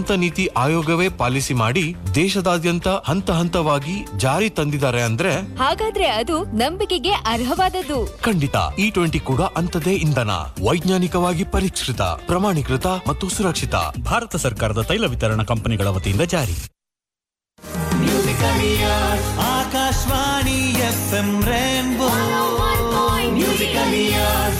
ನೀತಿ ಆಯೋಗವೇ ಪಾಲಿಸಿ ಮಾಡಿ ದೇಶದಾದ್ಯಂತ ಹಂತ ಹಂತವಾಗಿ ಜಾರಿ ತಂದಿದ್ದಾರೆ ಅಂದ್ರೆ ಹಾಗಾದ್ರೆ ಅದು ನಂಬಿಕೆಗೆ ಅರ್ಹವಾದದ್ದು ಖಂಡಿತ ಇ ಟ್ವೆಂಟಿ ಕೂಡ ಅಂಥದೇ ಇಂಧನ ವೈಜ್ಞಾನಿಕವಾಗಿ ಪರೀಕ್ಷಿತ ಪ್ರಮಾಣೀಕೃತ ಮತ್ತು ಸುರಕ್ಷಿತ ಭಾರತ ಸರ್ಕಾರದ ತೈಲ ವಿತರಣಾ ಕಂಪನಿಗಳ ವತಿಯಿಂದ ಜಾರಿ Akashvani F M rainbow musical years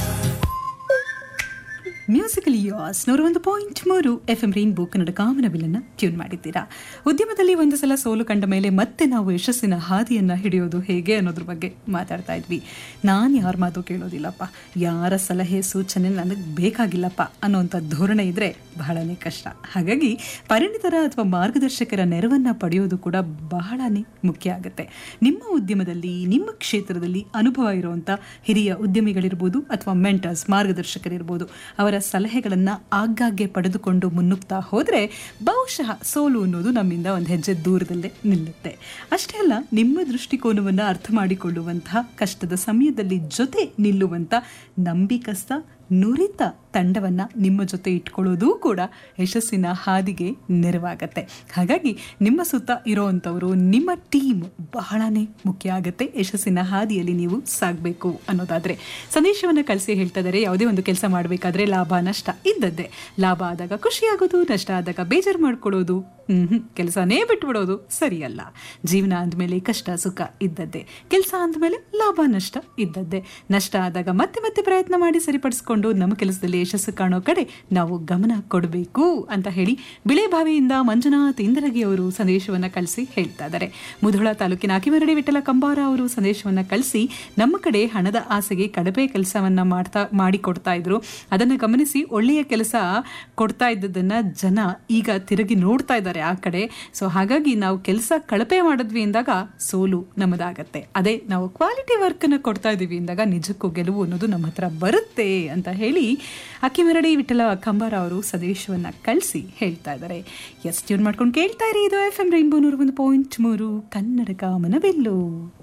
musical years ನೂರ ಒಂದು ಪಾಯಿಂಟ್ ಮೂರು ಎಫ್ ಎಂ ರೈನ್ಬೋ ಕನ್ನಡ ಕಾಮನಬಿಲ್ಲನ್ನು ಟ್ಯೂನ್ ಮಾಡಿದ್ದೀರಾ ಉದ್ಯಮದಲ್ಲಿ ಒಂದು ಸಲ ಸೋಲು ಕಂಡ ಮೇಲೆ ಮತ್ತೆ ನಾವು ಯಶಸ್ಸಿನ ಹಾದಿಯನ್ನ ಹಿಡಿಯೋದು ಹೇಗೆ ಅನ್ನೋದ್ರ ಬಗ್ಗೆ ಮಾತಾಡ್ತಾ ಇದ್ವಿ ನಾನು ಯಾರ ಮಾತು ಕೇಳೋದಿಲ್ಲಪ್ಪ ಯಾರ ಸಲಹೆ ಸೂಚನೆ ನನಗೆ ಬೇಕಾಗಿಲ್ಲಪ್ಪ ಅನ್ನೋಂಥ ಧೋರಣೆ ಇದ್ರೆ ಬಹಳನೇ ಕಷ್ಟ ಹಾಗಾಗಿ ಪರಿಣಿತರ ಅಥವಾ ಮಾರ್ಗದರ್ಶಕರ ನೆರವನ್ನ ಪಡೆಯೋದು ಕೂಡ ಬಹಳನೇ ಮುಖ್ಯ ಆಗುತ್ತೆ ನಿಮ್ಮ ಉದ್ಯಮದಲ್ಲಿ ನಿಮ್ಮ ಕ್ಷೇತ್ರದಲ್ಲಿ ಅನುಭವ ಇರುವಂಥ ಹಿರಿಯ ಉದ್ಯಮಿಗಳಿರ್ಬೋದು ಅಥವಾ ಮೆಂಟರ್ಸ್ ಮಾರ್ಗದರ್ಶಕರಿರ್ಬೋದು ಅವರ ಸಲಹೆಗಳನ್ನು ಆಗಾಗ್ಗೆ ಪಡೆದುಕೊಂಡು ಮುನ್ನುಗ್ತಾ ಹೋದರೆ ಬಹುಶಃ ಸೋಲು ಅನ್ನೋದು ನಮ್ಮಿಂದ ಒಂದು ಹೆಜ್ಜೆ ದೂರದಲ್ಲೇ ನಿಲ್ಲುತ್ತೆ ಅಷ್ಟೇ ಅಲ್ಲ ನಿಮ್ಮ ದೃಷ್ಟಿಕೋನವನ್ನು ಅರ್ಥ ಮಾಡಿಕೊಳ್ಳುವಂತಹ ಕಷ್ಟದ ಸಮಯದಲ್ಲಿ ಜೊತೆ ನಿಲ್ಲುವಂಥ ನಂಬಿಕಸ್ಥ ನುರಿತ ತಂಡವನ್ನ ನಿಮ್ಮ ಜೊತೆ ಇಟ್ಕೊಳ್ಳೋದು ಕೂಡ ಯಶಸ್ಸಿನ ಹಾದಿಗೆ ನೆರವಾಗತ್ತೆ ಹಾಗಾಗಿ ನಿಮ್ಮ ಸುತ್ತ ಇರೋವಂಥವರು ನಿಮ್ಮ ಟೀಮ್ ಬಹಳನೇ ಮುಖ್ಯ ಆಗುತ್ತೆ ಯಶಸ್ಸಿನ ಹಾದಿಯಲ್ಲಿ ನೀವು ಸಾಗಬೇಕು ಅನ್ನೋದಾದ್ರೆ ಸಂದೇಶವನ್ನು ಕಳಿಸಿ ಹೇಳ್ತಾ ಇದ್ದಾರೆ ಯಾವುದೇ ಒಂದು ಕೆಲಸ ಮಾಡಬೇಕಾದ್ರೆ ಲಾಭ ನಷ್ಟ ಇದ್ದದ್ದೇ ಲಾಭ ಆದಾಗ ಖುಷಿಯಾಗೋದು ನಷ್ಟ ಆದಾಗ ಬೇಜಾರು ಮಾಡ್ಕೊಳ್ಳೋದು ಹ್ಮ್ ಕೆಲಸನೇ ಬಿಟ್ಬಿಡೋದು ಸರಿಯಲ್ಲ ಜೀವನ ಅಂದಮೇಲೆ ಕಷ್ಟ ಸುಖ ಇದ್ದದ್ದೇ ಕೆಲಸ ಅಂದಮೇಲೆ ಲಾಭ ನಷ್ಟ ಇದ್ದದ್ದೇ ನಷ್ಟ ಆದಾಗ ಮತ್ತೆ ಮತ್ತೆ ಪ್ರಯತ್ನ ಮಾಡಿ ಸರಿಪಡಿಸ್ಕೊಂಡು ನಮ್ಮ ಕೆಲಸದಲ್ಲಿ ಯಶಸ್ಸು ಕಾಣೋ ಕಡೆ ನಾವು ಗಮನ ಕೊಡಬೇಕು ಅಂತ ಹೇಳಿ ಬಿಳೆಬಾವಿಯಿಂದ ಮಂಜುನಾಥ್ ಇಂದರಗಿ ಅವರು ಸಂದೇಶವನ್ನ ಕಳಿಸಿ ಹೇಳ್ತಾ ಇದ್ದಾರೆ ಮುಧೋಳ ತಾಲೂಕಿನ ಅಕಿಮರಡಿ ವಿಠಲ ಕಂಬಾರ ಅವರು ಸಂದೇಶವನ್ನ ಕಳಿಸಿ ನಮ್ಮ ಕಡೆ ಹಣದ ಆಸೆಗೆ ಕಡಪೆ ಕೆಲಸವನ್ನ ಮಾಡ್ತಾ ಮಾಡಿಕೊಡ್ತಾ ಇದ್ರು ಅದನ್ನ ಗಮನಿಸಿ ಒಳ್ಳೆಯ ಕೆಲಸ ಕೊಡ್ತಾ ಇದ್ದದನ್ನ ಜನ ಈಗ ತಿರುಗಿ ನೋಡ್ತಾ ಇದ್ದಾರೆ ಆ ಕಡೆ ಸೊ ಹಾಗಾಗಿ ನಾವು ಕೆಲಸ ಕಳಪೆ ಮಾಡಿದ್ವಿ ಎಂದಾಗ ಸೋಲು ನಮ್ಮದಾಗತ್ತೆ ಅದೇ ನಾವು ಕ್ವಾಲಿಟಿ ವರ್ಕ್ನ ಕೊಡ್ತಾ ಇದೀವಿ ಎಂದಾಗ ನಿಜಕ್ಕೂ ಗೆಲುವು ಅನ್ನೋದು ನಮ್ಮ ಹತ್ರ ಬರುತ್ತೆ ಅಂತ ಹೇಳಿ ಅಕ್ಕಿಮರಡಿ ವಿಠಲ ಕಂಬಾರ ಅವರು ಸಂದೇಶವನ್ನ ಕಳಿಸಿ ಹೇಳ್ತಾ ಇದ್ದಾರೆ ಎಸ್ ಟ್ಯೂನ್ ಮಾಡ್ಕೊಂಡು ಕೇಳ್ತಾ ಇರಿ ಇದು ಎಫ್ ಎಂ ರೈನ್ಬೋ ನೂರ ಒಂದು ಪಾಯಿಂಟ್ ಮೂರು ಕನ್ನಡ ಕಾಮನವೆಲ್ಲು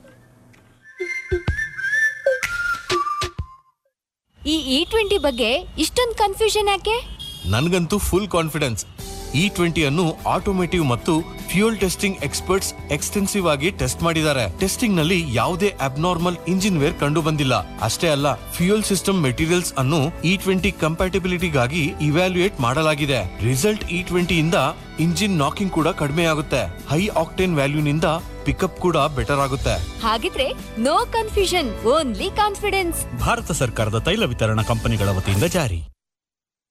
ಈ ಇ ಟ್ವೆಂಟಿ ಬಗ್ಗೆ ಇಷ್ಟೊಂದು ಕನ್ಫ್ಯೂಷನ್ ಯಾಕೆ ನನ್ಗಂತೂ ಫುಲ್ ಕಾನ್ಫಿಡೆನ್ಸ್ ಇ ಟ್ವೆಂಟಿ ಅನ್ನು ಆಟೋಮೇಟಿವ್ ಮತ್ತು ಫ್ಯೂಯಲ್ ಟೆಸ್ಟಿಂಗ್ ಎಕ್ಸ್ಪರ್ಟ್ಸ್ ಎಕ್ಸ್ಟೆನ್ಸಿವ್ ಆಗಿ ಟೆಸ್ಟ್ ಮಾಡಿದ್ದಾರೆ ಟೆಸ್ಟಿಂಗ್ ನಲ್ಲಿ ಯಾವುದೇ ಅಬ್ನಾರ್ಮಲ್ ಇಂಜಿನ್ ವೇರ್ ಕಂಡು ಬಂದಿಲ್ಲ ಅಷ್ಟೇ ಅಲ್ಲ ಫ್ಯೂಯಲ್ ಸಿಸ್ಟಮ್ ಮೆಟೀರಿಯಲ್ಸ್ ಅನ್ನು ಇ ಟ್ವೆಂಟಿ ಕಂಪ್ಯಾಟಿಬಿಲಿಟಿಗಾಗಿ ಇವ್ಯಾಲ್ಯೂಯೇಟ್ ಮಾಡಲಾಗಿದೆ ರಿಸಲ್ಟ್ ಇ ಟ್ವೆಂಟಿ ಇಂದ ಇಂಜಿನ್ ನಾಕಿಂಗ್ ಕೂಡ ಕಡಿಮೆ ಆಗುತ್ತೆ ಹೈ ಆಕ್ಟೇನ್ ವ್ಯಾಲ್ಯೂನಿಂದ ಪಿಕಪ್ ಕೂಡ ಬೆಟರ್ ಆಗುತ್ತೆ ಹಾಗಿದ್ರೆ no confusion only confidence Bharat ಸರ್ಕಾರದ ತೈಲ ವಿತರಣಾ ಕಂಪನಿಗಳ ವತಿಯಿಂದ ಜಾರಿ